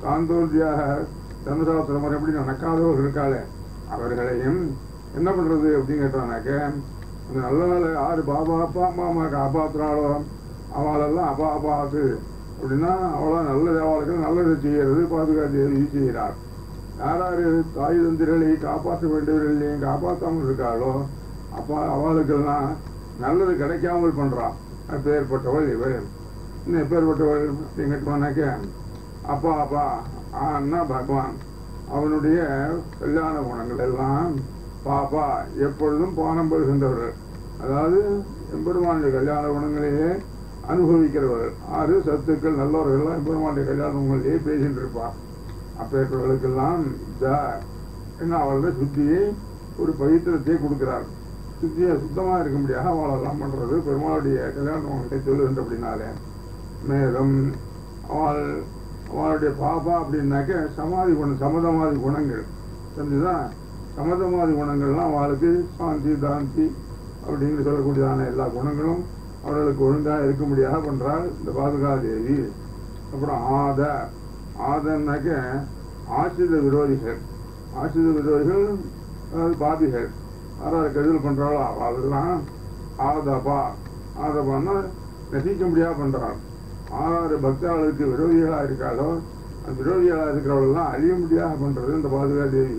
காந்தோர்ஜியாக தர்மசாஸ்திர முறைப்படி நடக்காதவர்கள் இருக்காளே அவர்களையும் என்ன பண்றது அப்படின்னு கேட்டானாக்க அந்த நல்ல நல்ல யாரு பாபா அப்பா அம்மா அம்மா காப்பாத்துறாளோ அவளெல்லாம் அப்பா அப்பாத்து அப்படின்னா அவளை நல்ல அவளுக்கு நல்லது செய்யறது பாதுகாத்து செய்கிறார் யார் யாரு தாய் தந்திரங்களை காப்பாற்ற வேண்டியவர்களையும் காப்பாற்றாமல் இருக்காளோ அப்பா அவளுக்கெல்லாம் நல்லது கிடைக்காமல் பண்றான் அப்பேற்பட்டவள் இவள் இன்னும் எப்பேற்பட்டவள் அப்படின்னு கேட்டோம்னாக்க அப்பா அப்பா ஆன்னா பகவான் அவனுடைய கல்யாண குணங்கள் எல்லாம் பாப்பா எப்பொழுதும் பானம் பெறுகின்றவர்கள் அதாவது எம்பெருமானுடைய கல்யாண குணங்களையே அனுபவிக்கிறவர்கள் ஆறு சத்துக்கள் நல்லவர்கள்லாம் எம்பெருமானுடைய கல்யாண குணங்களையே பேசிட்டு இருப்பார் அப்பேற்பவர்களுக்கெல்லாம் இந்த என்ன அவர்கள் சுத்தியை ஒரு பவித்திரத்தை கொடுக்கிறார் சுத்தியை சுத்தமா இருக்க முடியாது அவளெல்லாம் பண்றது பெருமாளுடைய கல்யாண குணங்களை சொல்லுகின்ற அப்படின்னாலே மேலும் அவள் அவளுடைய பாப்பா அப்படின்னாக்க சமாதி குணம் சமதமாதி குணங்கள் தெரிஞ்சுதான் சமதமாதி குணங்கள்லாம் அவளுக்கு சாந்தி தாந்தி அப்படின்னு சொல்லக்கூடியதான எல்லா குணங்களும் அவர்களுக்கு ஒழுங்கா இருக்க முடியாத பண்றாள் இந்த பாதுகாதேவி அப்புறம் ஆத ஆதன்னாக்க ஆசிரித விரோதிகள் ஆசிரித விரோதிகள் அதாவது பாபிகள் யாராவது கெடுதல் பண்றாளோ அவெல்லாம் ஆதபா ஆதபான்னா நசிக்க முடியாத பண்றாள் ஆறாறு பக்தர்களுக்கு விரோதிகளா இருக்காளோ அந்த விரோதிகளா இருக்கிறவளெல்லாம் அழிய முடியாத பண்றது இந்த பாதுகாதேவி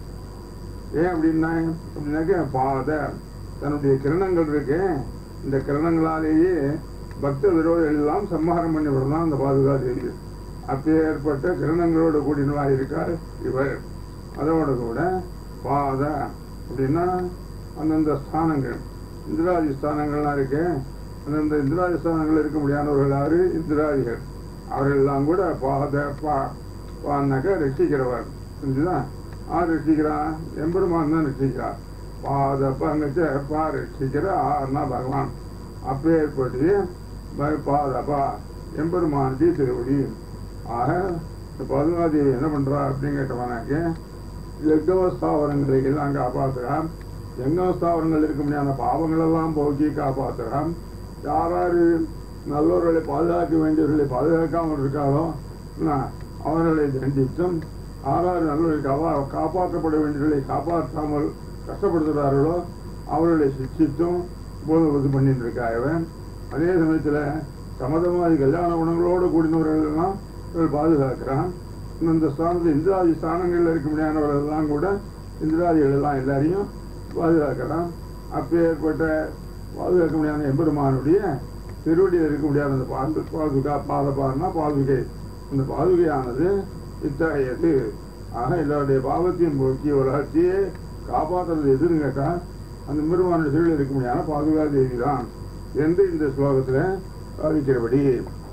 ஏன் அப்படின்னா அப்படின்னாக்க பாத தன்னுடைய கிரணங்கள் இருக்கு இந்த கிரணங்களாலேயே பக்த விரோதிகள் எல்லாம் சம்ஹாரம் பண்ணி விடலாம் இந்த பாதுகாதேவி அப்பேற்பட்ட கிரணங்களோட கூடினவளாக இருக்காள் இவர் அதோட கூட பாத அப்படின்னா அந்தந்த ஸ்தானங்கள் இந்திராதி ஸ்தானங்கள்லாம் இருக்கு அந்தந்த இந்திராதி ஸ்தானங்கள் இருக்க முடியாதவர்கள் யாரு இந்திராதிகள் அவர்கள் எல்லாம் கூட பாத பா பான்னாக்க ரட்சிக்கிறவர் புரிஞ்சுதா ஆர் ரட்சிக்கிறான் எம்பெருமான் தான் ரட்சிக்கிறார் பாத பங்கச்ச பா ரட்சிக்கிற ஆர்னா பகவான் அப்பேற்பட்டு பாதபா எம்பெருமான்டி திருவடி ஆக இந்த பதுமாதேவி என்ன பண்றா அப்படின்னு கேட்டவனாக்க எங்கவஸ்தாவரங்களை எல்லாம் காப்பாத்துறான் எங்கவஸ்தாவரங்கள் இருக்க முடியாத பாவங்கள் எல்லாம் போக்கி காப்பாத்துறான் யாராரு நல்லவர்களை பாதுகாக்க வேண்டியவர்களை பாதுகாக்காமல் இருக்காளோ என்ன, அவர்களை தண்டித்தும் யாராரு நல்லவர்களை காப்பா காப்பாற்றப்பட வேண்டியவர்களை காப்பாற்றாமல் கஷ்டப்படுத்துகிறார்களோ அவர்களை சிக்ஷித்தும் போது இது பண்ணிட்டு இருக்காயவன் அதே சமயத்துல சமதமாதி கல்யாண குணங்களோடு கூடினவர்கள் எல்லாம் இவள் பாதுகாக்கிறான் இந்த ஸ்தானத்தில் இந்திராதி ஸ்தானங்கள்ல இருக்க முடியாதவர்கள் எல்லாம் கூட இந்திராதிகள் எல்லாம் எல்லாரையும் பாதுகாக்கிறான் அப்பேற்பட்ட பாதுகாக்க முடியாத எம்பெருமானுடைய திருவடியில் இருக்க முடியாத அந்த பாது பாதுகா பாதபான்னா பாதுகை இந்த பாதுகையானது இத்தகையது ஆக எல்லாருடைய பாவத்தையும் போக்கி உலகத்தையே காப்பாற்றுறது எதுன்னு கேட்டா அந்த எம்பெருமானுடைய திருவடியில் இருக்க முடியாத பாதுகா தேவி தான் என்று இந்த ஸ்லோகத்துல சாதிக்கிறபடி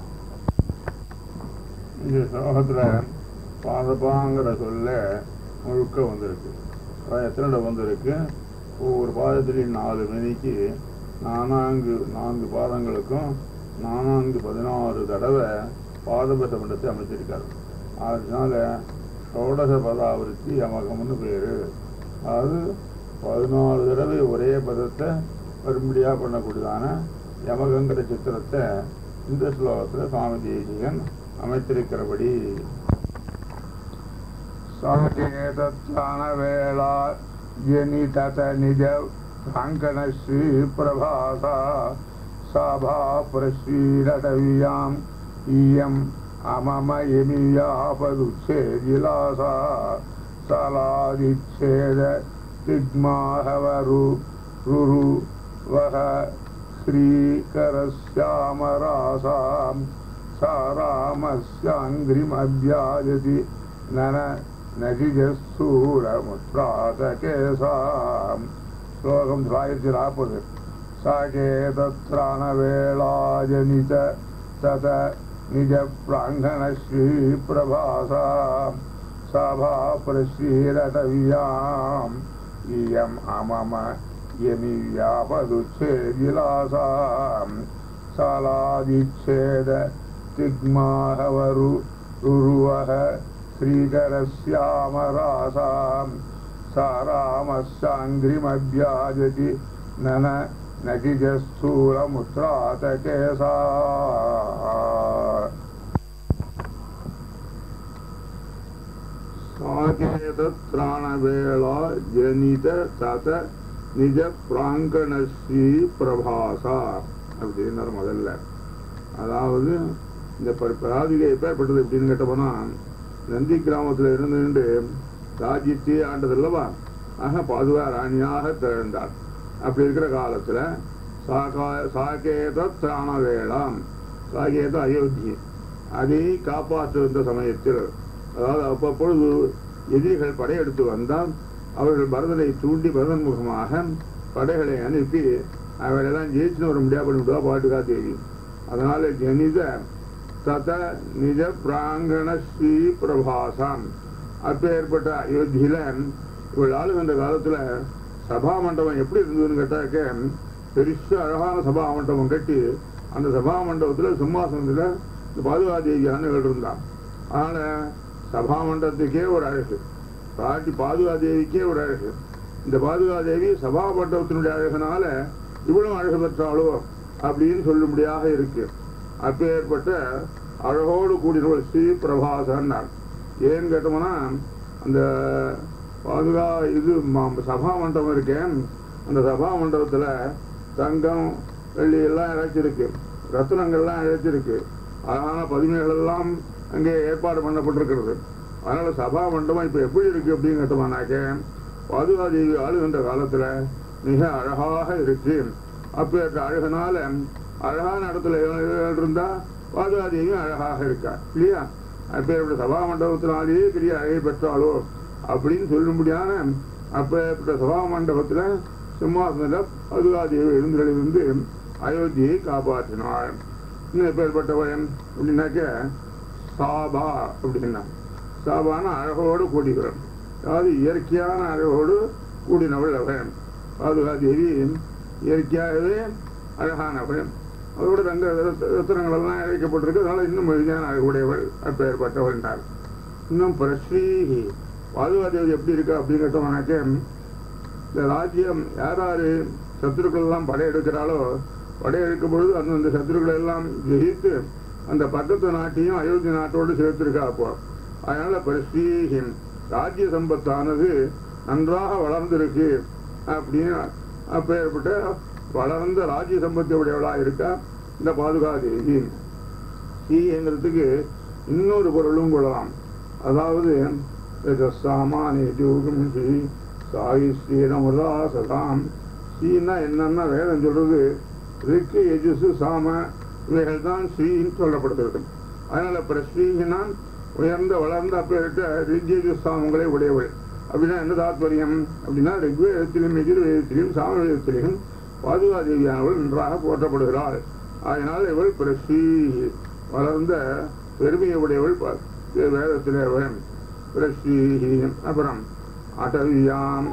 இந்த ஸ்லோகத்துல பாதபாங்கிற சொல்ல முழுக்க வந்திருக்கு அதான் எத்தனை இடம் வந்திருக்கு ஒவ்வொரு பாதத்திலையும் நாலு மணிக்கு நானாங்கு நான்கு பாதங்களுக்கும் நானாங்கு பதினாறு தடவை பாதபத மண்டத்தை அமைச்சிருக்காரு அதனால ஷோடச பதாவிருத்தி யமகம்னு பேரு அதாவது பதினாலு தடவை ஒரே பதத்தை வரும்படியா பண்ணக்கூடியதான யமகங்கிற சித்திரத்தை இந்த ஸ்லோகத்துல சுவாமி தேசிகன் அமைத்திருக்கிறபடி सङ्केतत्रणवेला जनितत निज काङ्कणश्रीप्रभासा सभा प्रश्रीरटव्याम् इयम् अममयमियापदुच्छेदिलासा सलादिच्छेद दिग्माहवरु रुरु वः श्रीकरस्यामरासाम् सा रामस्याङ्घ्रिमभ्याजति नन நகிஜூரமுத்ராதகேசாம் ஸ்லோகம் தொள்ளாயிரத்தி நாற்பது சாகேதத்ராணவேளாஜனித தத நிஜ பிராங்கண ஸ்ரீ பிரபாசாம் சபா பிரஸ்ரீரடவியாம் இயம் அமம யமியாபதுச்சேதிலாசாம் சாலாதிச்சேத திக்மாஹவரு ருருவஹ श्रीकरस्यामरासाम् सा रामस्याङ्घ्रिमभ्याजति नन नगिजस्थूलमुत्रातकेसा சாகேதத்ராணவேளா ஜனித தத நிஜ பிராங்கணஸ்ரீ பிரபாசா அப்படின்னாரு முதல்ல அதாவது இந்த ப- பராதிகை எப்பேற்பட்டது எப்படின்னு கேட்டோம்னா நந்தி கிராமத்தில் இருந்துட்டு ராஜ்யத்தையே ஆண்டது அல்லவா ஆக பாதுகா ராணியாக திகழ்ந்தார் அப்படி இருக்கிற காலத்துல சாகா சாகேத திராண வேளாம் சாகேத அயோத்தி அதை காப்பாற்றுகின்ற சமயத்தில் அதாவது அவ்வப்பொழுது எதிரிகள் படையெடுத்து வந்தால் அவர்கள் பரதனை தூண்டி பரதன் முகமாக படைகளை அனுப்பி அவரெல்லாம் ஜெயிச்சுன்னு வர முடியாது பண்ணிவிடுவா பாட்டுக்கா தேவி அதனால ஜனித தத நிஜ பிராங்கண ஸ்ரீ பிரபாசாம் அப்பேற்பட்ட அயோத்தியில இவள் ஆளுகின்ற காலத்துல சபா மண்டபம் எப்படி இருந்ததுன்னு கேட்டாக்க பெருசு அழகான சபா மண்டபம் கட்டி அந்த சபா மண்டபத்துல சிம்மாசனத்துல இந்த பாதுகாதேவியான இருந்தான் அதனால சபா மண்டபத்துக்கே ஒரு அழகு பாட்டி பாதுகாதேவிக்கே ஒரு அழகு இந்த பாதுகாதேவி சபா மண்டபத்தினுடைய அழகுனால இவ்வளவு அழகு பெற்றாளோ அப்படின்னு சொல்லும்படியாக இருக்கு அப்பேற்பட்ட அழகோடு கூடினவள் ஸ்ரீ பிரபாசன்னார் ஏன்னு கேட்டோம்னா அந்த பாதுகா இது ம- சபா மண்டபம் இருக்கேன் அந்த சபா மண்டபத்துல தங்கம் வெள்ளி எல்லாம் இழைச்சிருக்கு ரத்னங்கள்லாம் இழைச்சிருக்கு அழகான பதுமைகள் எல்லாம் அங்கே ஏற்பாடு பண்ணப்பட்டிருக்கிறது அதனால சபா மண்டபம் இப்ப எப்படி இருக்கு அப்படின்னு கேட்டோம்னாக்க பாதுகாதேவி ஆளுகின்ற காலத்துல மிக அழகாக இருக்கு அப்பேற்ற அழகுனால அழகான இடத்துல இவள் இருந்தா பாதுகாதேவியும் அழகாக இருக்கா இல்லையா அப்பேற்பட்ட சபா மண்டபத்தினாலேயே பெரிய அழகை பெற்றாளோ அப்படின்னு சொல்லும்படியான அப்பேற்பட்ட சபா மண்டபத்துல சிம்மாசனத்துல பாதுகாதேவி எழுந்திருந்து அயோத்தியை காப்பாற்றினாள் இன்னும் எப்பேற்பட்டவன் அப்படின்னாக்க சாபா அப்படின்னா சாபான அழகோடு கூடிகிறோம் அதாவது இயற்கையான அழகோடு கூடினவள் அவன் பாதுகாதேவி இயற்கையாகவே அழகானவள் அதோட தங்க ரத்த- ரத்தினங்கள் எல்லாம் இழைக்கப்பட்டிருக்கு அதனால இன்னும் எளிமையான அழகுடையவள் அப்பேற்பட்டவள்னார் இன்னும் பிரஸ்ரீஹி பாதுகாதேவி எப்படி இருக்கா அப்படின்னு கேட்டோம்னாக்க இந்த ராஜ்யம் யார் யாரு சத்துருக்கள் எல்லாம் படையெடுக்கிறாளோ படையெடுக்கும் பொழுது அந்தந்த சத்துருக்களை எல்லாம் ஜெயித்து அந்த பக்கத்து நாட்டையும் அயோத்தி நாட்டோடு சேர்த்திருக்கா அப்போ அதனால பிரஸ்ரீஹிம் ராஜ்ய சம்பத்தானது நன்றாக வளர்ந்திருக்கு அப்படின்னு அப்பேற்பட்ட வளர்ந்த ராஜ்ய சம்பத்தை உடையவளா இருக்கா இந்த பாதுகாதேவி ஸ்ரீங்கிறதுக்கு இன்னொரு பொருளும் கொள்ளலாம் அதாவது சாமானி ஜோகம் ஸ்ரீ சாயி ஸ்ரீரமுதா சதாம் ஸ்ரீன்னா என்னன்னா வேதம் சொல்றது ரிக்கு எஜுசு சாம இவைகள் தான் ஸ்ரீன்னு சொல்லப்படுகிறது அதனால பிரஸ்ரீனா உயர்ந்த வளர்ந்த அப்பேரிட்ட ரிஜ்யஜு சாமங்களை உடையவள் அப்படின்னா என்ன தாத்பரியம் அப்படின்னா ரிக்வேதத்திலும் எதிர்வேதத்திலும் சாமவேதத்திலும் பாதுகாதேவியானவள் நன்றாக போற்றப்படுகிறாள் அதனால் இவள் பிரஸ்ரீ வளர்ந்த பெருமையை உடையவள் ப- வேதத்திலே அவள் பிரஸ்ரீ அப்புறம் அடவியாம்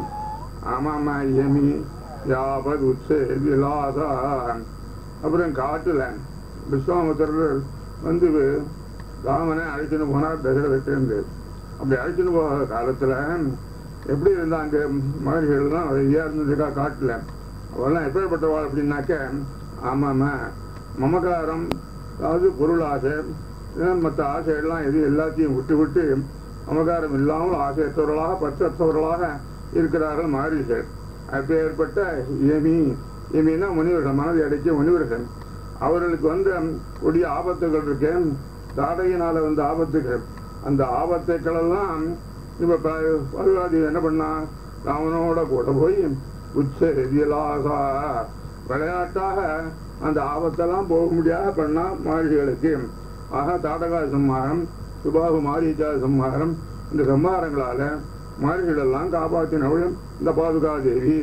அமமயமி யாபத் உச்சே விலாசா அப்புறம் காட்டுல விஸ்வாமித்திரர் வந்து ராமனை அழைச்சின்னு போனார் தசரதத்திலிருந்து அப்படி அழைச்சின்னு போகிற காலத்துல எப்படி இருந்தாங்க மகர்ஷிகள்லாம் நிறையா இருந்ததுக்கா காட்டுல அவெல்லாம் எப்பேற்பட்டவாள் அப்படின்னாக்க ஆமாம மமகாரம் அதாவது பொருள் ஆசை மற்ற ஆசையெல்லாம் எது எல்லாத்தையும் விட்டு விட்டு மமகாரம் இல்லாமல் ஆசையற்றவர்களாக பற்றற்றவர்களாக இருக்கிறார்கள் மகரிஷிகள் அப்பேற்பட்ட எமி எமின்னா முனிவர்கள் மனதை அடைக்கிய முனிவர்கள் அவர்களுக்கு வந்த கொடிய ஆபத்துகள் இருக்கு தாடையினால வந்த ஆபத்துகள் அந்த ஆபத்துக்களெல்லாம் இப்ப ப- பருவாதி என்ன பண்ணா ராமனோட கூட போய் உச்ச விலாசா விளையாட்டாக அந்த ஆபத்தெல்லாம் போக முடியாத பண்ணா மகிழ்ச்சிகளுக்கு ஆக தாடகா சம்ஹாரம் சுபாகு மாரீச்சா சம்ஹாரம் இந்த சம்ஹாரங்களால மகிழ்ச்சிகளெல்லாம் காப்பாற்றினவளும் இந்த பாதுகாதேவி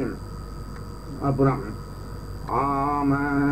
அப்புறம் ஆம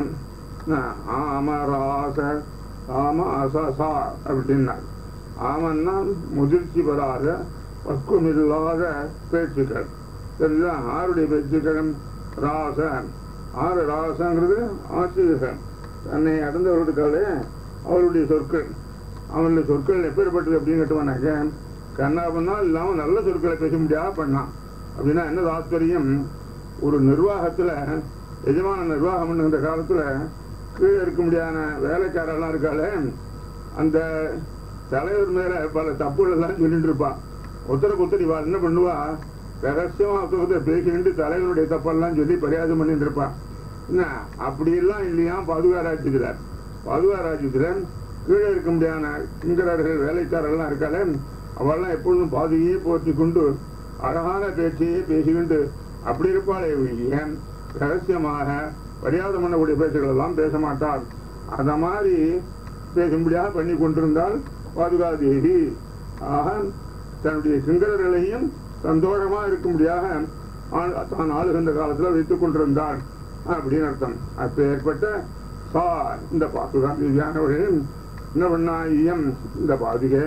அஹ், ஆமராச ஆம அசசா அப்படின்னார் ஆமன்னா முதிர்ச்சி பெறாத பக்குவமில்லாத பேச்சுக்கள் தெரியுதா ஆருடைய பேச்சுக்கள் ராச ஆறு ராசங்கிறது ஆசிரியர்கள் தன்னை அடைந்தவர்களுக்காலே அவருடைய சொற்கள் அவனுடைய சொற்கள் எப்பேற்பட்டது அப்படின்னு கேட்டவனாக்க கண்ணாபன்னா இல்லாமல் நல்ல சொற்களை பேச முடியாத பண்ணான் அப்படின்னா என்ன தாத்பரியம் ஒரு நிர்வாகத்துல எஜமான நிர்வாகம் பண்ணுகின்ற காலத்துல கீழே இருக்க முடியாத வேலைக்காரெல்லாம் இருக்காளே அந்த தலைவர் மேல பல தப்புகள் எல்லாம் சொல்லிட்டு இருப்பான் ஒருத்தருக்கு ஒருத்தர் இவா என்ன பண்ணுவா ரகசியமா ஒருத்தர் ஒருத்தர் பேசிக்கிட்டு தலைவனுடைய தப்பெல்லாம் சொல்லி பரியாசம் பண்ணிட்டு இருப்பான் என்ன அப்படியெல்லாம் இல்லையா பாதுகா ராஜ்யத்துல பாதுகா ராஜ்யத்துல கீழே இருக்க முடியாத இந்திரர்கள் வேலைக்காரர்கள்லாம் இருக்காளே அவெல்லாம் எப்பொழுதும் பாதியே போற்றி கொண்டு அழகான பேச்சையே பேசிக்கிண்டு அப்படி இருப்பாளே ஏன் ரகசியமாக மரியாதை பண்ணக்கூடிய பேச்சுகள் எல்லாம் பேச மாட்டாள் அந்த மாதிரி பேசும்படியாக பண்ணி கொண்டிருந்தால் பாதுகா தேவி ஆக தன்னுடைய சிங்கரர்களையும் சந்தோஷமா இருக்கும்படியாக ஆள்- தான் ஆளுகின்ற காலத்துல வைத்துக் கொண்டிருந்தாள் அப்படின்னு அர்த்தம் அப்ப ஏற்பட்ட சா இந்த பாதுகா தேவியானவர்கள் என்ன பண்ணா இயம் இந்த பாதுகை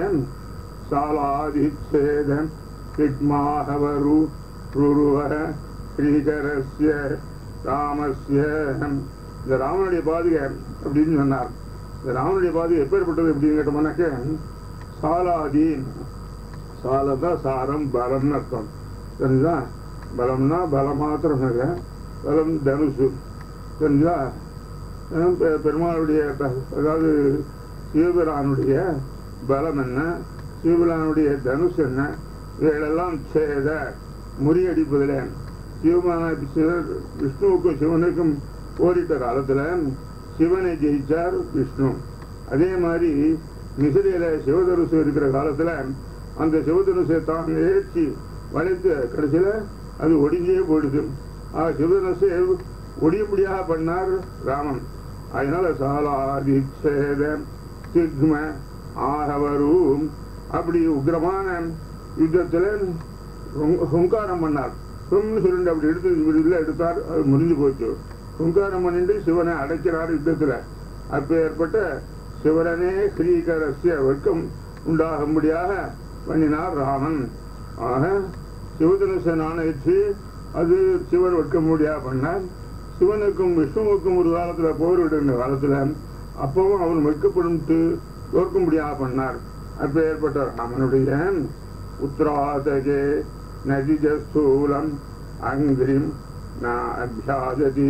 சாலாதிச்சேத சிக்மாகவரு ருருவ ஸ்ரீகரஸ்ய ராமஸ்ய இந்த ராமனுடைய பாதுகை அப்படின்னு சொன்னார் இந்த ராமனுடைய பாதுகை எப்பேற்பட்டது அப்படின்னு கேட்டோம்னாக்க சாலாதி சாலதா சாரம் பலம்னு அர்த்தம் தெரிஞ்சா பலம்னா பலம் மாத்திரம் இல்லை பலம் தனுசு தெரிஞ்சா அஹ் பெ- பெருமாளுடைய ப- அதாவது சிவபிரானுடைய பலம் என்ன சிவபிரானுடைய தனுஷ் என்ன இவைகளெல்லாம் சேத முறியடிப்பதில் சிவமான சிவ- விஷ்ணுவுக்கும் சிவனுக்கும் போரிட்ட காலத்துல சிவனை ஜெயிச்சார் விஷ்ணு அதே மாதிரி மிசிறியில சிவதனுசு இருக்கிற காலத்துல அந்த சிவதனுசை தான் ஏற்றி வளைத்து கடைசியில அது ஒடிஞ்சே போயிடுது ஆக சிவதனுசை ஒடியும்படியாக பண்ணார் ராமன் அதனால சாலாதி சேத சிக்ம ஆகவரும் அப்படி உக்கிரமான யுத்தத்துல ஹுங்- ஹுங்காரம் பண்ணார் ஹும்னு சொல்லிட்டு அப்படி எடுத்து விடுதல எடுத்தார் அது முடிஞ்சு போச்சு ஹுங்காரம் பண்ணிட்டு சிவனை அடைக்கிறார் யுத்தத்துல அப்ப ஏற்பட்ட சிவனே ஸ்ரீகரஸ்ய வெட்கம் உண்டாகும்படியாக பண்ணினார் ராமன் ஆக சிவதனுசை நாணயிற்று அது சிவன் வெட்க முடியா பண்ணார் சிவனுக்கும் விஷ்ணுவுக்கும் ஒரு காலத்துல போரிடுகிற காலத்துல அப்பவும் அவன் வெட்கப்படும் தோற்கும்படியாக பண்ணார் அப்ப ஏற்பட்ட ராமனுடைய உத்ராதகே நதிஜஸ்தூலம் அங்கிரிம் நான் அபியாததி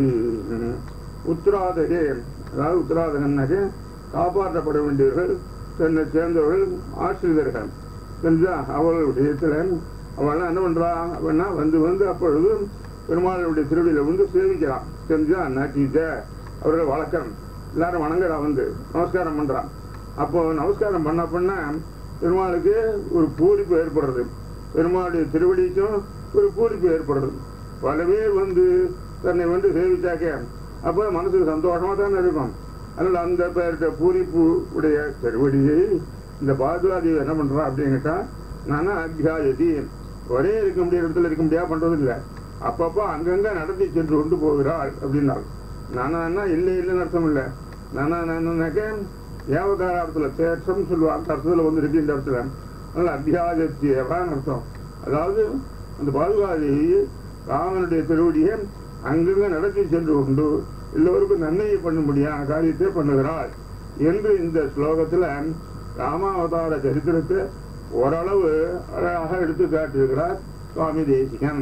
உத்ராதகே அதாவது உத்தராதகன்னாக்க காப்பாற்றப்பட வேண்டியவர்கள் தன்னை சேர்ந்தவர்கள் ஆசிரியர்கள் தெரிஞ்சா அவள் விஷயத்துல அவள்லாம் என்ன பண்றா அப்படின்னா வந்து வந்து அப்பொழுது பெருமாளுடைய திருவடியில வந்து சேவிக்கிறான் தெரிஞ்சா நாட்டிட்ட அவர்களை வழக்கம் எல்லாரும் வணங்குறா வந்து நமஸ்காரம் பண்றான் அப்போ நமஸ்காரம் பண்ண பண்ண பெருமாளுக்கு ஒரு பூரிப்பு ஏற்படுறது பெருமாளுடைய திருவடிக்கும் ஒரு பூரிப்பு ஏற்படுறது பல பேர் வந்து தன்னை வந்து சேவிச்சாக்க அப்போ மனசுக்கு சந்தோஷமா தானே இருக்கும் அதனால அந்த பேர்கிட்ட பூரிப்பு உடைய திருவடியை இந்த பாதுகாதி என்ன பண்றா அப்படின்னு கேட்டா நானா அத்தியாயதி ஒரே இருக்க முடியாத இடத்துல இருக்க முடியாது பண்றது இல்ல அப்பப்போ அங்கங்க நடத்தி சென்று கொண்டு போகிறாள் அப்படின்னாள் நானா இல்லை இல்லைன்னு அர்த்தம் இல்லை நானா என்னன்னாக்க ஏவகார அர்த்தத்துல தேற்றம் சொல்லுவாங்க அந்த அர்த்தத்துல வந்து இருக்கு இந்த இடத்துல அதனால அத்தியாயத்தியவான்னு அர்த்தம் அதாவது அந்த பாதுகாதி ராமனுடைய திருவடியை அங்கங்க நடத்தி சென்று கொண்டு எல்லோருக்கும் நன்மையை பண்ணும்படியான காரியத்தை பண்ணுகிறாள் என்று இந்த ஸ்லோகத்துல ராமாவதார சரித்திரத்தை ஓரளவு அழகாக எடுத்து காட்டியிருக்கிறார் சுவாமி தேசிகன்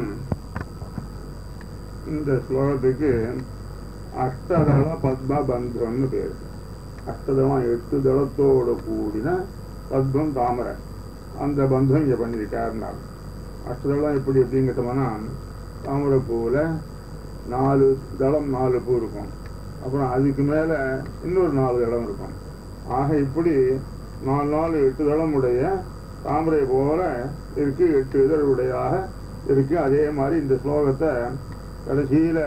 இந்த ஸ்லோகத்துக்கு அஷ்டதள பத்ம பந்தம்னு பேர் அஷ்டதளம் எட்டு தளத்தோடு கூடின பத்மம் தாமரை அந்த பந்தம் இங்க பண்ணியிருக்காருனார் அஷ்டதளம் எப்படி எப்படின்னு கேட்டோம்னா தாமரை பூவில் நாலு தளம் நாலு பூ இருக்கும் அப்புறம் அதுக்கு மேலே இன்னொரு நாலு தளம் இருக்கும் ஆக இப்படி நாலு நாலு எட்டு தளம் உடைய தாமரை போல இருக்கு எட்டு இதழ் உடையாக இருக்கு அதே மாதிரி இந்த ஸ்லோகத்தை கடைசியில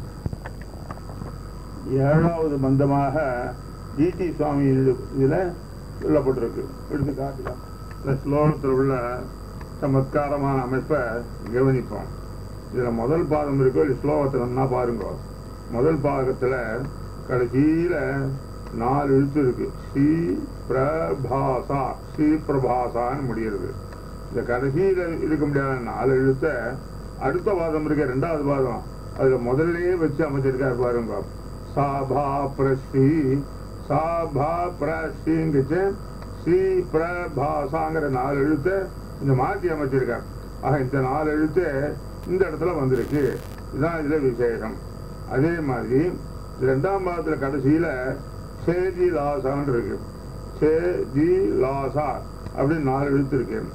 ஏழாவது மந்தமாக டிடி சுவாமி இதுல சொல்லப்பட்டிருக்கு எடுத்து காட்டலாம் இந்த ஸ்லோகத்தில் உள்ள சமத்காரமான அமைப்பை கவனிப்போம் இதுல முதல் பாதம் இருக்கோ இல்லை ஸ்லோகத்தில் என்ன பாருங்க முதல் பாகத்துல கடைசியில நாலு எழுத்து இருக்கு ஸ்ரீ பிரபாசா ஸ்ரீ பிரபாசான்னு முடிகிறது இந்த கடைசியில இருக்க முடியாத நாலு எழுத்த அடுத்த பாதம் இருக்க ரெண்டாவது பாதம் அதுல முதல்லயே வச்சு அமைச்சிருக்காரு பாருங்க சாபா பிரஸ்ரீ சாபா பிரஸ்ரீங்கிச்சு ஸ்ரீ பிரபாசாங்கிற நாலு எழுத்த இந்த மாற்றி அமைச்சிருக்கார் ஆக இந்த நாலு எழுத்து இந்த இடத்துல வந்திருக்கு இதுதான் இதுல விசேஷம் அதே மாதிரி ரெண்டாம் பாகத்துல கடைசியில சேதி லாசான்னு இருக்கு சேதி லாசா அப்படின்னு நாலு எழுத்து இருக்கு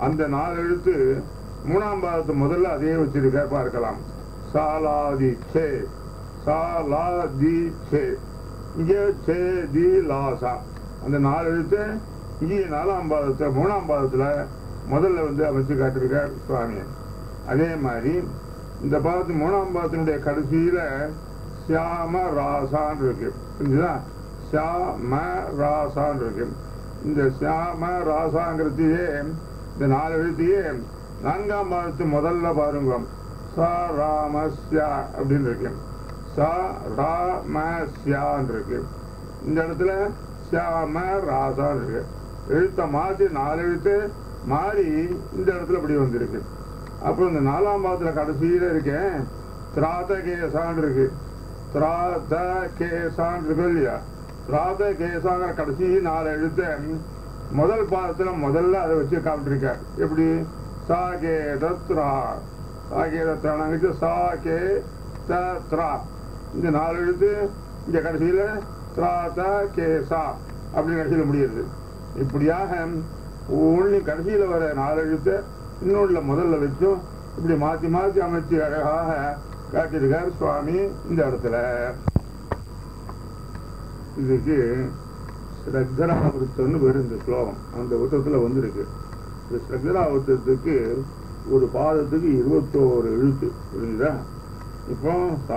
அந்த நாலு எழுத்து மூணாம் பாதத்து முதல்ல அதே வச்சிருக்க பார்க்கலாம் சாலாதி சே சாலாதி சே இங்கே சே தி லாசா அந்த நாலு எழுத்து இங்கே நாலாம் பாதத்தை மூணாம் பாதத்துல முதல்ல வந்து அமைச்சு காட்டியிருக்கார் சுவாமி அதே மாதிரி இந்த பாதத்து மூணாம் பாதத்தினுடைய கடைசியில சியாம ராசான் இருக்கு புரிஞ்சுதா சியாம ராசான் இருக்கு இந்த சியாம ராசாங்கிறதையே இந்த நாலு எழுத்தையே நான்காம் பாதத்து முதல்ல பாருங்க ச ராமஸ்யா அப்படின்னு இருக்கு ச ராமஸ்யான் இருக்கு இந்த இடத்துல சியாம ராசான் இருக்கு எழுத்த மாற்றி நாலு எழுத்து மாறி இந்த இடத்துல இப்படி வந்திருக்கு அப்புறம் இந்த நாலாம் பாதத்துல கடைசியில இருக்கேன் திராத கேசான் இருக்கு திராத கேசான் இருக்கு இல்லையா திராத கேசாங்கிற கடைசி நாலு எழுத்த முதல் பாதத்துல முதல்ல அதை வச்சு காமிட்டிருக்கார் எப்படி சா கே தத்ரா சா கே தத்ரானாங்க சா கே தத்ரா இந்த நாலு எழுத்து இங்க கடைசியில திராத கேசா அப்படின்னு கடைசியில முடியுது இப்படியாக ஒன்று கடைசியில வர நாலு எழுத்தை இன்னொன்றுல முதல்ல வச்சும் இப்படி மாத்தி மாத்தி அமைச்சு அழகாக காட்டியிருக்கார் சுவாமி இந்த இடத்துல இதுக்கு ஸ்ரத்தராவிருத்தம்னு பேர் இந்த ஸ்லோகம் அந்த விருத்தத்துல வந்திருக்கு இந்த ஸ்ரத்தராவிருத்தத்துக்கு ஒரு பாதத்துக்கு இருபத்தோரு எழுத்து புரிஞ்சுதா இப்போ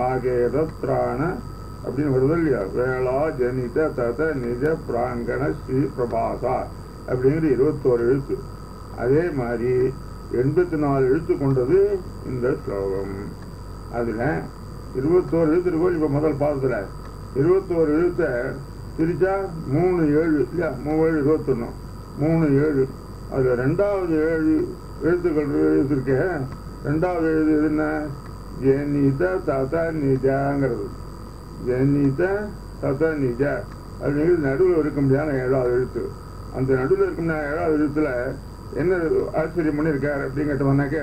சாகேதத்ராண அப்படின்னு வருது இல்லையா வேளா ஜனித தத நிஜ பிராங்கண ஸ்ரீ பிரபாசா அப்படிங்கிற இருபத்தோரு எழுத்து அதே மாதிரி எண்பத்தி நாலு எழுத்து கொண்டது இந்த ஸ்லோகம் அதுல இருபத்தோரு எழுத்து இருக்கும் இப்ப முதல் பாதத்துல இருபத்தோரு எழுத்த பிரிச்சா மூணு ஏழு இல்லையா மூணு ஏழு இருபத்தொன்னு மூணு ஏழு அதுல ரெண்டாவது ஏழு எழுத்துக்கள் எழுத்துருக்க ரெண்டாவது எழுது எது என்ன ஜெனித தத நிஜாங்கிறது ஜெனித தத நிஜ அப்படிங்கிறது நடுவில் இருக்க முடியாத ஏழாவது எழுத்து அந்த நடுவில் இருக்கும் ஏழாவது எழுத்துல என்ன ஆச்சரியம் பண்ணியிருக்கார் அப்படின்னு கேட்டோம்னாக்க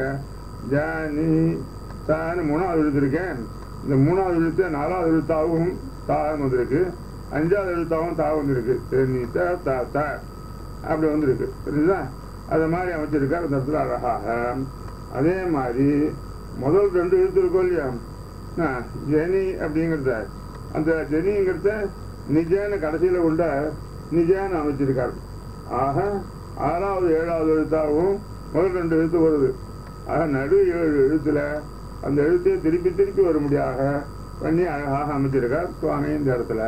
ஜானி தான்னு மூணாவது எழுத்து இருக்கேன் இந்த மூணாவது எழுத்து நாலாவது எழுத்தாகவும் தாகம் வந்திருக்கு அஞ்சாவது எழுத்தாகவும் தா வந்திருக்கு ஜெனித த த அப்படி வந்திருக்கு புரியுதா அது மாதிரி அமைச்சிருக்கார் அந்த இடத்துல அழகாக அதே மாதிரி முதல் ரெண்டு எழுத்து இருக்கும் இல்லையா ஆ, ஜெனி அப்படிங்கிறத அந்த ஜெனிங்கிறத நிஜன்னு கடைசியில் உண்ட நிஜான்னு அமைச்சிருக்கார் ஆக ஆறாவது ஏழாவது எழுத்தாகவும் முதல் ரெண்டு எழுத்து வருது ஆக நடு ஏழு எழுத்துல அந்த எழுத்தை திருப்பி திருப்பி வரும்படியாக பண்ணி அழகாக அமைச்சிருக்கார் சுவாமி இந்த இடத்துல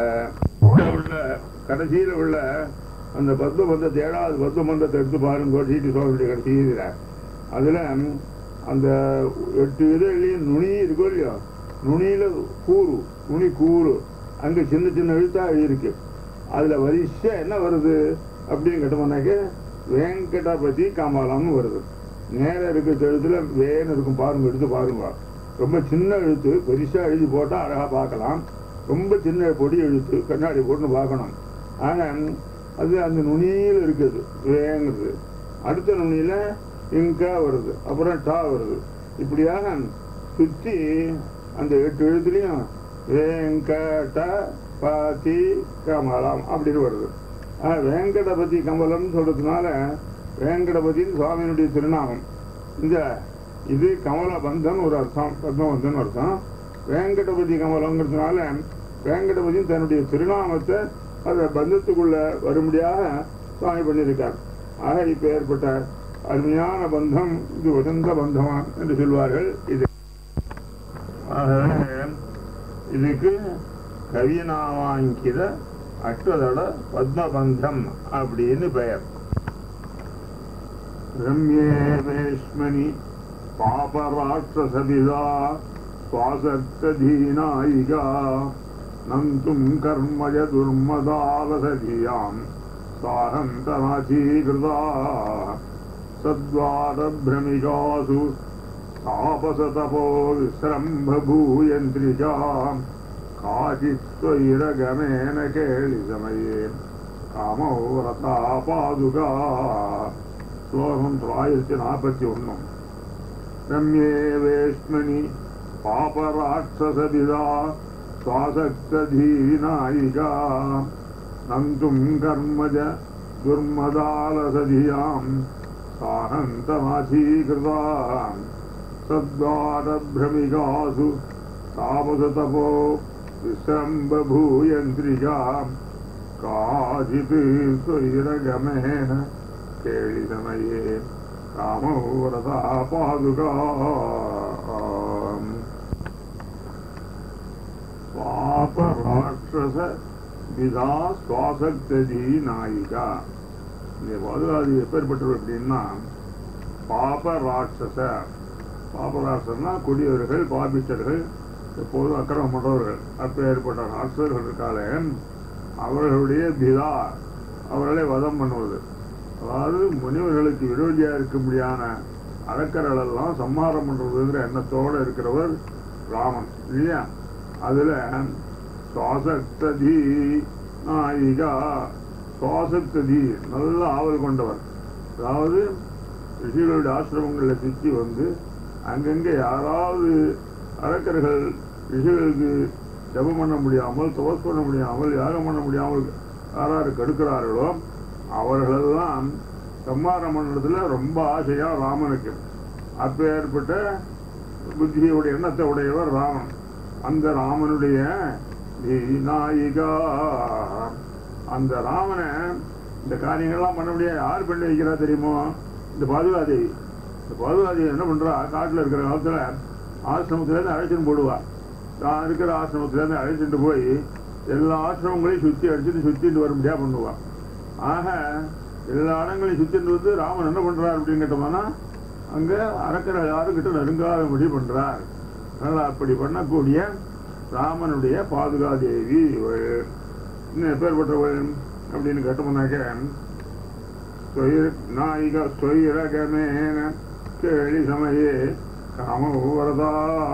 உள்ள கடைசியில் உள்ள அந்த பத்ம பந்தத்தை ஏழாவது பத்ம பந்தத்தை எடுத்து பாருங்க சீட்டு சோழனுடைய கடைசியில் அதுல அந்த எட்டு இதழ்லையும் நுனி இருக்கோ இல்லையோ நுனியில கூறு நுனி கூறு அங்க சின்ன சின்ன எழுத்தா இருக்கு அதுல வரிசை என்ன வருது அப்படின்னு கேட்டோம்னாக்க வேங்கடாபதி கமலம்னு வருது நேரம் இருக்கிற எழுத்துல வேன்னு இருக்கும் பாருங்க எடுத்து பாருங்க ரொம்ப சின்ன எழுத்து பெருசா எழுதி போட்டா அழகா பார்க்கலாம் ரொம்ப சின்ன பொடி எழுத்து கண்ணாடி போட்டு பார்க்கணும் ஆனா அது அந்த நுனியில இருக்குது வேங்கிறது அடுத்த நுனியில இங்கா வருது அப்புறம் டா வருது இப்படியாக சுத்தி அந்த எட்டு எழுத்துலையும் வேங்கட பதி கமலம் அப்படின்னு வருது ஆனா, வேங்கடபதி கமலம்னு சொல்றதுனால வேங்கடபதின்னு சுவாமியினுடைய திருநாமம் இந்த இது கமலபந்தன் ஒரு அர்த்தம் பத்மபந்தன் அர்த்தம் வேங்கடபதி கமலங்கிறதுனால வேங்கடபதியும் தன்னுடைய திருநாமத்தை அந்த பந்தத்துக்குள்ள வரும்படியாக சுவாமி பண்ணியிருக்கார் ஆக இப்ப ஏற்பட்ட அருமையான பந்தம் இது வசந்த பந்தமா என்று சொல்வார்கள் இது ஆகவே இதுக்கு கவியநாமாங்கித அஷ்டதள பத்மபந்தம் அப்படின்னு பெயர் ரம்யே வேஷ்மணி பாபராட்சசபிதா சுவாசத்ததீனாயிகா நந்தும் கர்மஜ துர்மதாவசதியாம் சாரந்தநாசீகிருதா சத்வாரபிரமிகாசு तापसतपो विस्रम्भभूयन्त्रिजाम् काचित्त्वैरगमेन केलिसमये कामौ रता पादुका श्लोकम् தொள்ளாயிரத்தி நாற்பத்தி ஒன்றும் ரம்யே வேஷ்மணி பாபராட்சசபிதா சுவாசக்ததீனாயிகா நந்தும் கர்மஜ துர்மதாலசதியாம் साहन्तमासीकृताम् सद्वारभ्रमिकासु तापसतपो विश्रम्बभूयन्त्रिकाम् काचित् स्वैरगमेन केळिसमये कामो व्रता पादुका பாபராட்சச விதா சுவாசக்தி நாயிகா இந்த பாதுகாதி எப்பேற்பட்டவர் அப்படின்னா பாப ராட்சச பாபராட்சசன்னா கொடியவர்கள் பாபிச்சர்கள் எப்போதும் அக்கிரமம் பண்றவர்கள் அப்பேற்பட்ட ராட்சசர்கள் இருக்காளே அவர்களுடைய பிதா அவர்களை வதம் பண்ணுவது அதாவது முனிவர்களுக்கு விரோதியா இருக்கும்படியான அறக்கர்கள் எல்லாம் சம்ஹாரம் பண்றதுங்கிற எண்ணத்தோட இருக்கிறவர் ராமன் இல்லையா அதுல சுவாசக்தி நாயிகா சுவாசக்தி நல்ல ஆவல் கொண்டவர் அதாவது ரிஷிகளுடைய ஆசிரமங்களில் சுற்றி வந்து அங்கங்கே யாராவது அரக்கர்கள் ரிஷிகளுக்கு ஜபம் பண்ண முடியாமல் தபஸ் பண்ண முடியாமல் யாகம் பண்ண முடியாமல் யாராரு கெடுக்கிறார்களோ அவர்களெல்லாம் சம்மாரம் பண்ணுறதுல ரொம்ப ஆசையா ராமனுக்கு அப்பேற்பட்ட புத்தியுடைய எண்ணத்தை உடையவர் ராமன் அந்த ராமனுடைய நாயிகா அந்த ராமனை இந்த காரியங்கள்லாம் பண்ண முடியாது யார் பண்ணி வைக்கிறா தெரியுமோ இந்த பாதுகாதேவி இந்த பாதுகாதேவி என்ன பண்றா காட்டுல இருக்கிற காலத்துல ஆசிரமத்துல இருந்து அழைச்சிட்டு போடுவா தான் இருக்கிற ஆசிரமத்துல இருந்து அழைச்சிட்டு போய் எல்லா ஆசிரமங்களையும் சுத்தி அடிச்சுட்டு சுத்திட்டு வர முடியா பண்ணுவா ஆக எல்லா இடங்களையும் சுத்திட்டு வந்து ராமன் என்ன பண்றார் அப்படின்னு கேட்டோம்னா அங்க அரக்கரை யாருக்கிட்ட நெருங்காதபடி பண்றார் அதனால அப்படி பண்ணக்கூடிய ராமனுடைய பாதுகாதேவி இவள் இன்னும் எப்பேற்பட்டவள் அப்படின்னு கேட்டோம்னாக்க நாயிக சொயிரகமேன கேளி சமயே காமவரதா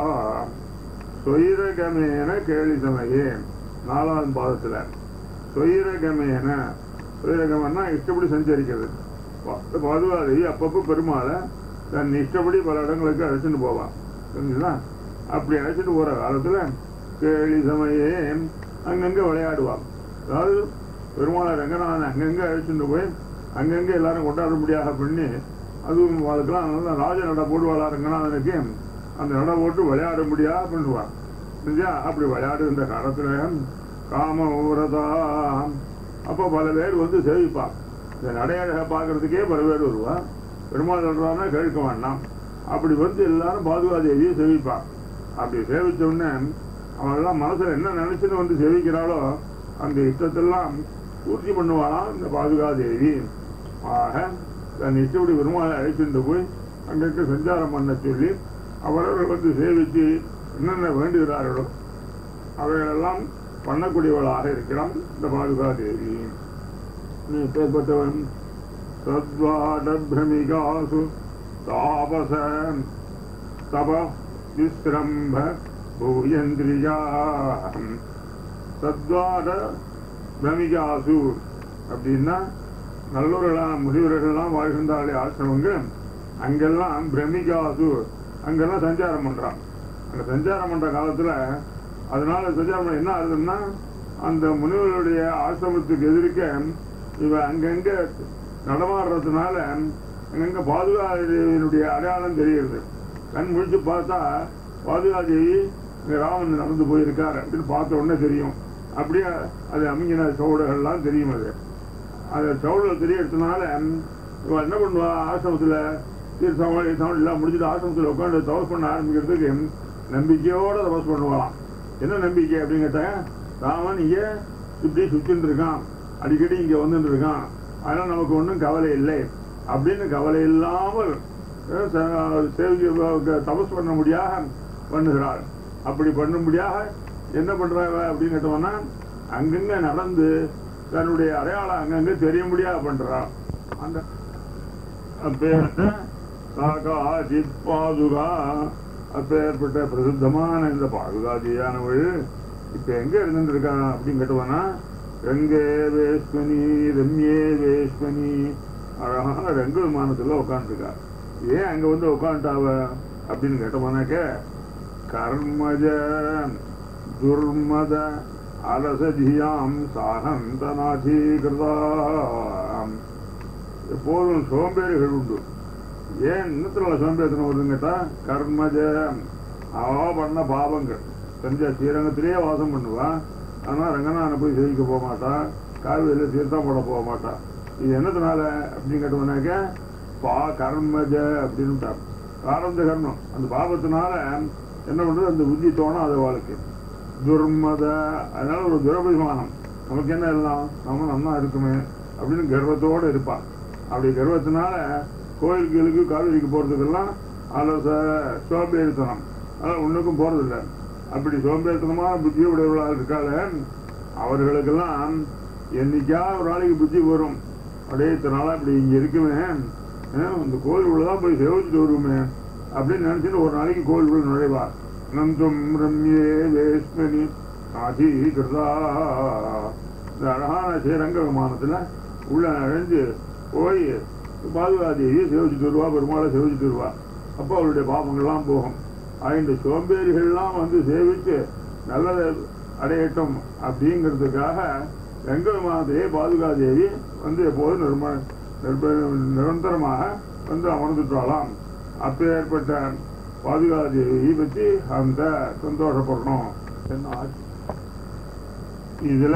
சொயிரகமேன கேளி சமயே நாலாவது பாதத்துல சொயிரகமேன சொயிரகமன்னா இஷ்டப்படி சஞ்சரிக்கிறது பாதுகாதேவி அப்பப்போ பெருமாளை தன் இஷ்டப்படி பல இடங்களுக்கு அழைச்சிட்டு போவான் புரிஞ்சுதா அப்படி அழைச்சிட்டு போற காலத்துல கேளி சமயே அங்கங்க விளையாடுவான் அதாவது பெருமாளை ரங்கநாதன் அங்கங்க அழைச்சிட்டு போய் அங்கங்க எல்லாரும் கொண்டாட முடியாத பண்ணி அதுவும் அதுக்கெல்லாம் நல்லா ராஜ நட போடுவாளா ரங்கநாதனுக்கு அந்த நட போட்டு விளையாட முடியாத பண்ணுவான் புரிஞ்சா அப்படி விளையாடுகின்ற காலத்துல காம ஊரதா அப்போ பல பேர் வந்து சேவிப்பான் இந்த நடையழக பார்க்கறதுக்கே பல பேர் வருவா பெருமாள் சொல்றான்னா கேட்க வேண்டாம் அப்படி வந்து எல்லாரும் பாதுகாதேவியை சேவிப்பான் அப்படி சேவிச்ச உடனே அவெல்லாம் மனசுல என்ன நினைச்சுன்னு வந்து சேவிக்கிறாளோ அந்த இஷ்டத்தெல்லாம் பூர்த்தி பண்ணுவாளாம் இந்த பாதுகாதேவி ஆக தன் இஷ்டப்படி பெருமாளை அழைச்சிட்டு போய் அங்கிட்டு சஞ்சாரம் பண்ண சொல்லி அவரவர்கள் வந்து சேவித்து என்னென்ன வேண்டுகிறார்களோ அவைகளெல்லாம் பண்ணக்கூடியவளாக இருக்கிறான் இந்த பாதுகாதேவி நீ பேர்பட்டவன் சத்வாடபிரமிகாசு தாபச தப விஸ்ரம்ப பூயந்திரியா சத்வாட பிரமிகாசு அப்படின்னா நல்லவர்களான முதியவர்கள்லாம் வாழ்கின்றாலே ஆசிரமங்கள் அங்கெல்லாம் பிரமிகாசு அங்கெல்லாம் சஞ்சாரம் பண்றான் அங்க சஞ்சாரம் பண்ற காலத்துல அதனால சஞ்சாரம் பண்ண என்ன ஆகுதுன்னா அந்த முனிவர்களுடைய ஆசிரமத்துக்கு எதிர்க்க இவ அங்கங்க நடமாடுறதுனால அங்கங்க பாதுகாதேவியினுடைய அடையாளம் தெரிகிறது கண் முழிச்சு பார்த்தா பாதுகாதேவி இங்க ராமன் நடந்து போயிருக்கார் அப்படின்னு பார்த்த உடனே தெரியும் அப்படியே அது அமைங்கின சவுடுகள்லாம் தெரியும் அது அந்த சவுடுகள் தெரியறதுனால இவன் என்ன பண்ணுவா ஆசிரமத்தில் தீர்த்தவழி தமிழ் எல்லாம் முடிச்சுட்டு ஆசிரமத்தில் உட்காந்து தபஸ் பண்ண ஆரம்பிக்கிறதுக்கு நம்பிக்கையோட தபஸ் பண்ணுவாளாம் என்ன நம்பிக்கை அப்படின்னு கேட்டாங்க ராமன் இங்கே இப்படி சுத்தின்னு இருக்கான் அடிக்கடி இங்கே வந்துட்டு இருக்கான் அதனால் நமக்கு ஒன்றும் கவலை இல்லை அப்படின்னு கவலை இல்லாமல் சேவிக்க தபஸ் பண்ண முடியாத பண்ணுகிறாள் அப்படி பண்ணும்படியாக என்ன பண்றாங்க அப்படின்னு கேட்டோம்னா அங்கங்க நடந்து தன்னுடைய அடையாளம் அங்கங்க தெரிய முடியாது பண்றான் அந்த அப்பேற்பட்ட சாகாஜித் பாதுகா அப்பேற்பட்ட பிரசித்தமான இந்த பாதுகாதியானவள் இப்ப எங்க இருந்துருக்கான் அப்படின்னு கேட்டோம்னா ரெங்கே வேஷ்மணி ரம்யே வேஷ்மணி அழகான ரெங்கு விமானத்துல உட்காந்துருக்கா ஏன் அங்க வந்து உட்காந்துட்டாவ அப்படின்னு கேட்டோம்னாக்க கர்மஜ துர்மத அலசதியாம் சாகந்தநாதீகிருதாம் எப்போதும் சோம்பேறிகள் உண்டு ஏன் இன்னத்தினால சோம்பேத்தனம் வருதுன்னு கேட்டா கர்மஜ அவ பண்ண பாவங்கள் செஞ்ச ஸ்ரீரங்கத்திலேயே வாசம் பண்ணுவா ஆனா ரங்கநாதனை போய் சேவிக்க போக மாட்டா காவிரியில தீர்த்தம் போட போக மாட்டா இது என்னத்தினால அப்படின்னு கேட்டோம்னாக்க பா கர்மஜ அப்படின்னு ஆரம்ப கர்மம் அந்த பாவத்தினால என்ன பண்றது அந்த புத்தி தோணும் அது வாழ்க்கை துர்மத அதனால ஒரு துரபிமானம் நமக்கு என்ன எல்லாம் நம்ம நன்னா இருக்குமே அப்படின்னு கர்வத்தோட இருப்பான் அப்படி கர்வத்தினால கோயில்களுக்கு காவிரிக்கு போறதுக்கெல்லாம் ஆலோச சோம்பேறித்தனம் அதெல்லாம் ஒண்ணுக்கும் போறதில்ல அப்படி சோம்பேறித்தனமான புத்தி உடையவர்களாக இருக்காள அவர்களுக்கெல்லாம் என்னைக்கா ஒரு நாளைக்கு புத்தி வரும் அப்படியே இத்தனை நாளா இப்படி இங்க இருக்குமே அஹ் இந்த கோயிலுக்குள்ள தான் போய் சேவிச்சுட்டு வருவோமே அப்படின்னு நினைச்சிட்டு ஒரு நாளைக்கு கோயிலுக்குள்ள நுழைவார் நந்தும் ரம்யே வேஸ்மனி அதிகிருதா இந்த அழகான ஸ்ரீரங்க விமானத்துல உள்ள நுழைஞ்சு போய் பாதுகாதேவியை சேவிச்சுட்டு வருவா பெருமாளை சேவிச்சுட்டு வருவா அப்போ அவருடைய பாவங்கள்லாம் போகும் இந்த சோம்பேறிகள்லாம் வந்து சேவிச்சு நல்லதை அடையட்டும் அப்படிங்கிறதுக்காக ரங்க விமானத்திலே பாதுகாதேவி வந்து எப்போதும் நிர்ம நிர்ப நிரந்தரமாக வந்து அமர்ந்துட்டாலாம் அப்பேற்பட்ட பாதுகாதேவியை பற்றி அந்த சந்தோஷப்படணும் என்ன ஆச்சு இதுல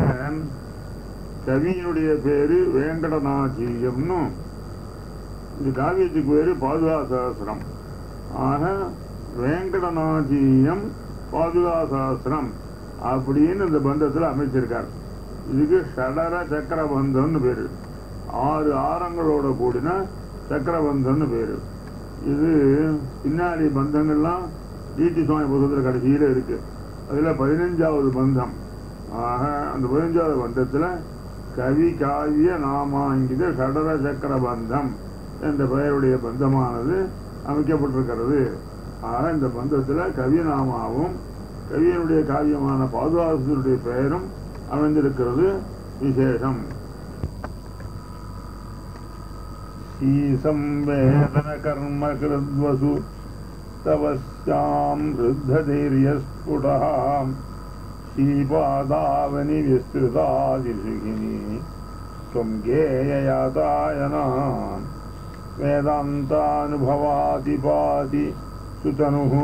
கவியினுடைய பேரு வேங்கடநாச்சியம்னு இந்த காவியத்துக்கு பேரு பாதுகா சகசிரம் ஆக வேங்கடநாச்சியம் பாதுகா சகசிரம் அப்படின்னு இந்த பந்தத்துல அமைச்சிருக்கார் இதுக்கு ஷடர சக்கரபந்தம்னு பேரு ஆறு ஆரங்களோட கூடின சக்கரபந்தம்னு பேரு இது பின்னாடி பந்தங்கள்லாம் நீதி சுவாமி புத்தகத்தில் கடைசியில இருக்கு அதுல பதினஞ்சாவது பந்தம் ஆக அந்த பதினஞ்சாவது பந்தத்துல கவி காவிய நாமாங்கித ஷடர சக்கர பந்தம் என்ற பெயருடைய பந்தமானது அமைக்கப்பட்டிருக்கிறது ஆக இந்த பந்தத்துல கவிநாமாவும் கவியனுடைய காவியமான பாதுகாசனுடைய பெயரும் அமைந்திருக்கிறது விசேஷம் ஈசம்வேதன கர்ம கிருத்வசு தவஸ்யாம் ருத்ததைரியஸ்புடாம் श्रीपादावनि विस्तृतादिशिखिनी त्वं गेययातायनाम् वेदान्तानुभवातिपाति सुतनुः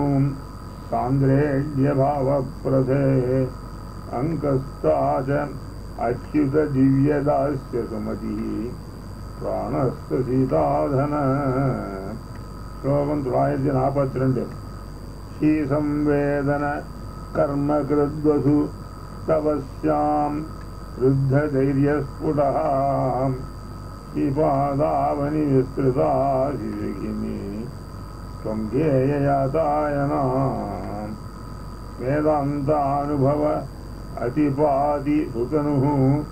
सान्द्रेड्यभावप्रथे अङ्कस्ता च अच्युतदिव्यदास्य सुमतिः प्राणस्तसीताधन श्लोकं தொள்ளாயிரத்தி நாற்பத்தி ரெண்டு ஸ்ரீசம்வேதன कर्मकृद्वसु तवस्यां वृद्धधैर्यस्फुटः विपादावनि विस्तृता शिशिखिनी त्वं गेययातायनाम् वेदान्तानुभव अतिपाति सुतनुः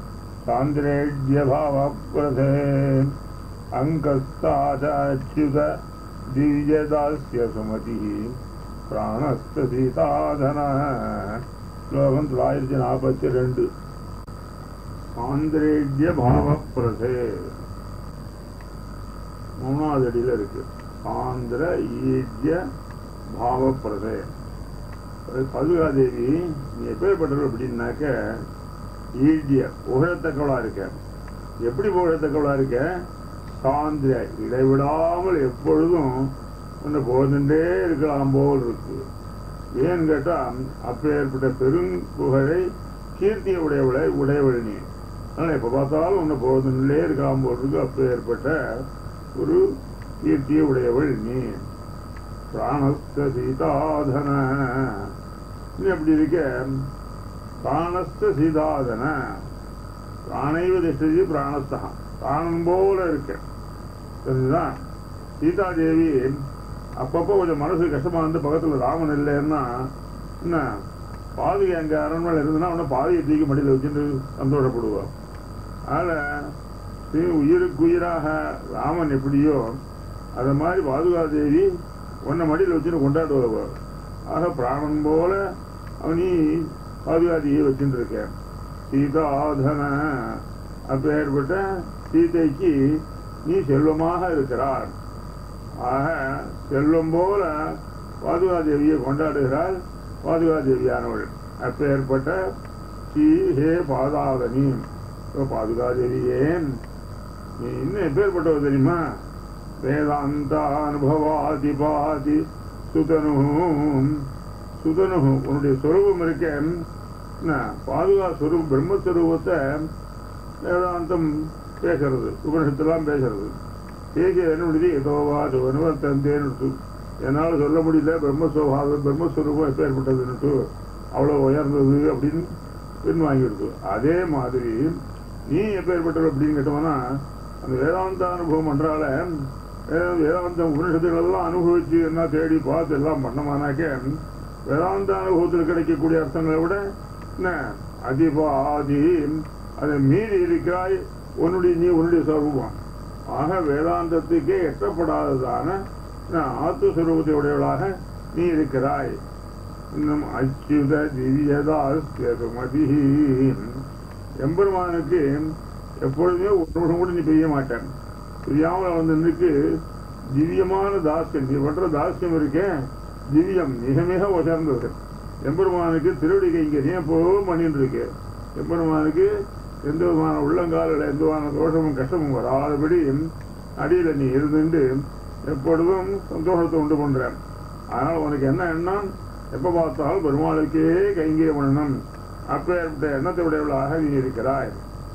सान्द्रेड्यभावप्रथे अङ्कस्ता च अच्युत दिव्यदास्य सुमतिः பிராணஸ்த சீதாதன ஸ்லோகம் தொள்ளாயிரத்தி நாற்பத்தி ரெண்டு சாந்திரேஜ்ய பாவப்பிரசே மூணாவது அடியில் இருக்கு சாந்திர ஈஜ்ய பாவப்பிரசே பதுகாதேவி நீ எப்பேற்பட்டவள் அப்படின்னாக்க ஈஜ்ய புகழத்தக்கவளா இருக்க எப்படி புகழத்தக்கவளா இருக்க சாந்திர இடைவிடாமல் எப்பொழுதும் உன்னை போதுண்டே இருக்கலாம் போல் இருக்கு ஏன்னு கேட்டா அப்பேற்பட்ட பெரும்புகழை கீர்த்திய உடையவளை உடையவள் நீ அதனால எப்ப பார்த்தாலும் உன்னை போதுண்டே இருக்கலாம் போல் இருக்கு அப்பேற்பட்ட ஒரு கீர்த்திய உடையவள் நீ பிராணஸ்த சீதாதன நீ எப்படி இருக்க பிராணஸ்த சீதாதன பிராணைவ திஷ்டதி பிராணஸ்தா பிராணம் போல இருக்க தெரிஞ்சுதான் சீதாதேவி அப்பப்போ கொஞ்சம் மனசு கஷ்டமா வந்து பக்கத்துல ராமன் இல்லைன்னா என்ன பாதுகை அங்க அரண்மனை இருந்ததுன்னா அவனை பாதையை தூக்கி மடியில் வச்சுட்டு சந்தோஷப்படுவான் அதனால ஸ்ரீ உயிருக்கு உயிராக ராமன் எப்படியோ அதை மாதிரி பாதுகாதேவி உன்னை மடியில் வச்சுட்டு கொண்டாடுவார் ஆக பிராணன் போல அவனி பாதுகாதியை வச்சுட்டு இருக்க சீதாதன அப்பேற்பட்ட சீதைக்கு நீ செல்வமாக இருக்கிறார் ஆக செல்வம் போல பாதுகாதேவியை கொண்டாடுகிறாள் பாதுகாதேவியானவள் அப்பேற்பட்ட ஸ்ரீ ஹே பாதாவனி பாதுகாதேவியே நீ இன்னும் எப்பேற்பட்டவ தெரியுமா வேதாந்தானுபவாதிபாதி சுதனு சுதனு உன்னுடைய சொரூபம் இருக்க என்ன, பாதுகா சொரூபம் பிரம்மஸ்வரூபத்தை வேதாந்தம் பேசுறது உபனிஷத்துலாம் பேசுறது பேசி என்ன முடியுது ஏதோவா அனுபவத்தந்தேன்னு என்னால் சொல்ல முடியல பிரம்மஸ்வபாவம் பிரம்மஸ்வரூபம் எப்பேற்பட்டதுன்னுட்டு அவ்வளோ உயர்ந்தது அப்படின்னு பின்வாங்கிடுது அதே மாதிரி நீ எப்பேற்பட்டது அப்படின்னு கேட்டோம்னா அந்த வேதாந்த அனுபவம் பண்றால வேத- வேதாந்த உபனிஷத்துகள் எல்லாம் அனுபவிச்சு என்ன தேடி பார்த்து எல்லாம் பண்ணமானாக்க வேதாந்த அனுபவத்தில் கிடைக்கக்கூடிய அர்த்தங்களை விட என்ன அதிபாதி அதை மீறி இருக்கிறாய் உன்னுடைய நீ உன்னுடைய சொரூபம் ஆக வேதாந்தத்துக்கே எட்டப்படாததான என்ன, ஆத்மஸ்வரூபத்தை உடையவளாக நீ இருக்கிறாய் இன்னும் அச்சுத திவ்யதாஸ்யதுமதி எம்பெருமானுக்கு எப்பொழுதுமே ஒரு நிமிஷம் கூட நீ பெய்ய மாட்டேன் பிரியாமல் வந்து நிற்கு திவ்யமான தாஸ்யம் நீ பண்ற தாஸ்யம் இருக்கே திவ்யம் மிக மிக உயர்ந்தது எம்பெருமானுக்கு திருவடி கைங்கரியம் எப்போவும் பண்ணிட்டு இருக்கு எம்பெருமானுக்கு எந்த விதமான உள்ளங்காலில் எந்த விதமான தோஷமும் கஷ்டமும் வராதபடி அடியில நீ இருந்துட்டு எப்பொழுதும் சந்தோஷத்தை உண்டு பண்ற அதனால உனக்கு என்ன எண்ணம் எப்ப பார்த்தாலும் பெருமாளுக்கே கைங்கரியம் பண்ணணும் அப்பேற்பட்ட எண்ணத்தை உடையவளாக நீ இருக்கிறாய்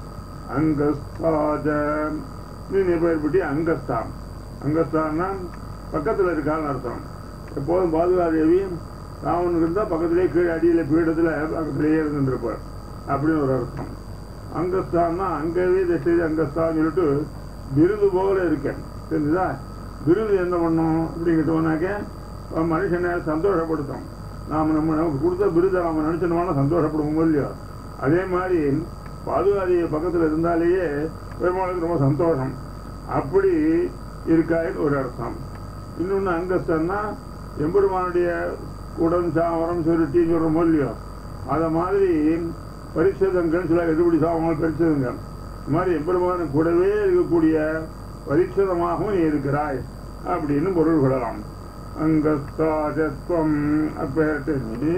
அங்கஸ்தாஜ நீ பேர்பட்டி அங்கஸ்தான் அங்கஸ்தான்னா பக்கத்துல இருக்கான்னு அர்த்தம் எப்போதும் பாதுகாதேவி ராவனுக்கு இருந்தா பக்கத்திலே கீழே அடியில பீடத்துல பக்கத்திலேயே இருந்துருப்பார் அப்படின்னு ஒரு அர்த்தம் அங்கஸ்தான்னா அங்கவே திசை அங்கஸ்தான் சொல்லிட்டு விருது போல இருக்கேன் தெரிஞ்சுதா விருது என்ன பண்ணும் அப்படிங்கிட்டோம்னாக்க மனுஷனை சந்தோஷப்படுத்தும் நாம நம்ம நமக்கு கொடுத்த விருதை நாம நினைச்சோம்னா சந்தோஷப்படுவோம் இல்லையோ அதே மாதிரி பாதுகாதி பக்கத்துல இருந்தாலேயே பெருமாளுக்கு ரொம்ப சந்தோஷம் அப்படி இருக்காயின்னு ஒரு அர்த்தம் இன்னொன்னு அங்கஸ்தன்னா எம்பெருமானுடைய உடன் சாமரம் சுருட்டின்னு சொல்றோம் இல்லையோ அத மாதிரி பரிசதங்கள் சில எடுபடி சாமங்கள் பரிசதங்க இந்த மாதிரி எம்பெருமானு கூடவே இருக்கக்கூடிய பரிசுதமாகவும் நீ இருக்கிறாய் அப்படின்னு பொருள் கொள்ளலாம் அங்கஸ்தாஜத்வம் அப்பேட்டு நீ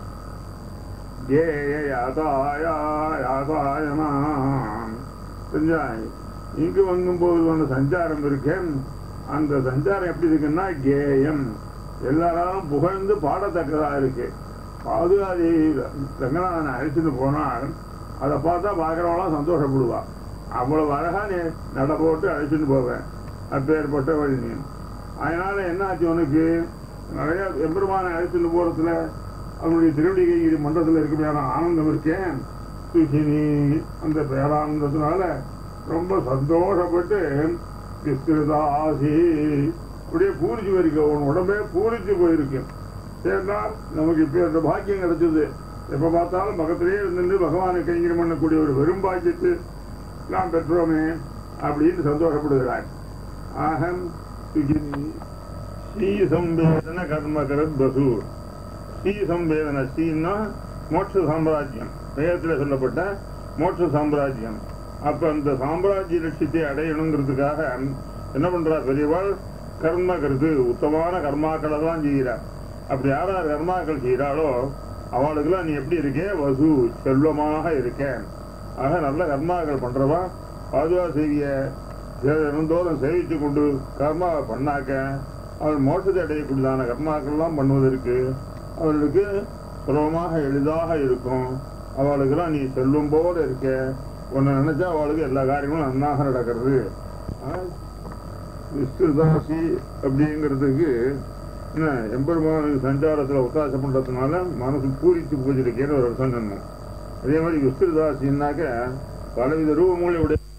யாதாயாதாயமாம் செஞ்சாய் இங்கு வங்கும் போது வந்த சஞ்சாரம் இருக்கேன் அந்த சஞ்சாரம் எப்படி இருக்குன்னா கேயம் எல்லாராலும் புகழ்ந்து பாடத்தக்கதா இருக்கு பாதுகாதி ரங்கநாதனை அழைச்சிட்டு போனால் அதை பார்த்தா பார்க்குறவங்களாம் சந்தோஷப்படுவா அவ்வளவு அழகா நீ நட போட்டு அழைச்சிட்டு போவேன் அப்பேற்பட்ட வழி நீ அதனால என்ன ஆச்சு உனக்கு நிறைய எம்பெருமானை அழைச்சிட்டு போறதுல அவனுடைய திருவடி கைகிரி மன்றத்தில் இருக்குமையான ஆனந்தம் இருக்கேன் சுகினி அந்த பேரானந்தத்தினால ரொம்ப சந்தோஷப்பட்டு விஸ்கிருதாசி அப்படியே பூரிச்சு போயிருக்க உன் உடம்பே பூரிச்சு போயிருக்கு ஏன்னா நமக்கு இப்ப இந்த பாக்கியம் கிடைச்சது எப்ப பார்த்தாலும் பக்கத்திலேயே இருந்து பகவானை கைங்கரம் பண்ணக்கூடிய ஒரு வெறும் பாக்கியத்தை நாம் பெற்றோமே அப்படின்னு சந்தோஷப்படுகிறார் ஆகம் சுகினி ஸ்ரீ சம்பேதன கர்மகரத் பசு ஸ்ரீ சம்பேதன ஸ்ரீன்னா மோட்ச சாம்ராஜ்யம் வேதத்தில் சொல்லப்பட்ட மோட்ச சாம்ராஜ்யம் அப்ப அந்த சாம்ராஜ்ய லட்சியத்தை அடையணுங்கிறதுக்காக என்ன பண்றா பெரியவாள் கர்ம கருத்து உத்தமான கர்மாக்களை தான் செய்கிறார் அப்படி யார் யார் கர்மாக்கள் செய்கிறாளோ அவளுக்கெல்லாம் நீ எப்படி இருக்கே வசு செல்வமாக இருக்க ஆக நல்ல கர்மாக்கள் பண்றவா பாதுகா செய்திய இருந்தோறும் சேவித்து கொண்டு கர்மாவை பண்ணாக்க அவள் மோட்சத்தை அடையக்கூடியதான கர்மாக்கள்லாம் பண்ணுவதற்கு அவர்களுக்கு சுலபமாக எளிதாக இருக்கும் அவளுக்கெல்லாம் நீ செல்லும் போல இருக்க உன்னை நினைச்சா அவளுக்கு எல்லா காரியங்களும் நன்னாக நடக்கிறது ஆஹ் விஸ்கிருதாசி அப்படிங்கிறதுக்கு என்ன எம்பெருமானுக்கு சஞ்சாரத்தில் ஒத்தாசம் பண்றதுனால மனசு பூரித்து போச்சிருக்கேன்னு ஒரு அர்த்தம் சொன்னோம் அதே மாதிரி விஸ்கிருதாசின்னாக்க பலவித ரூபங்களை உடைய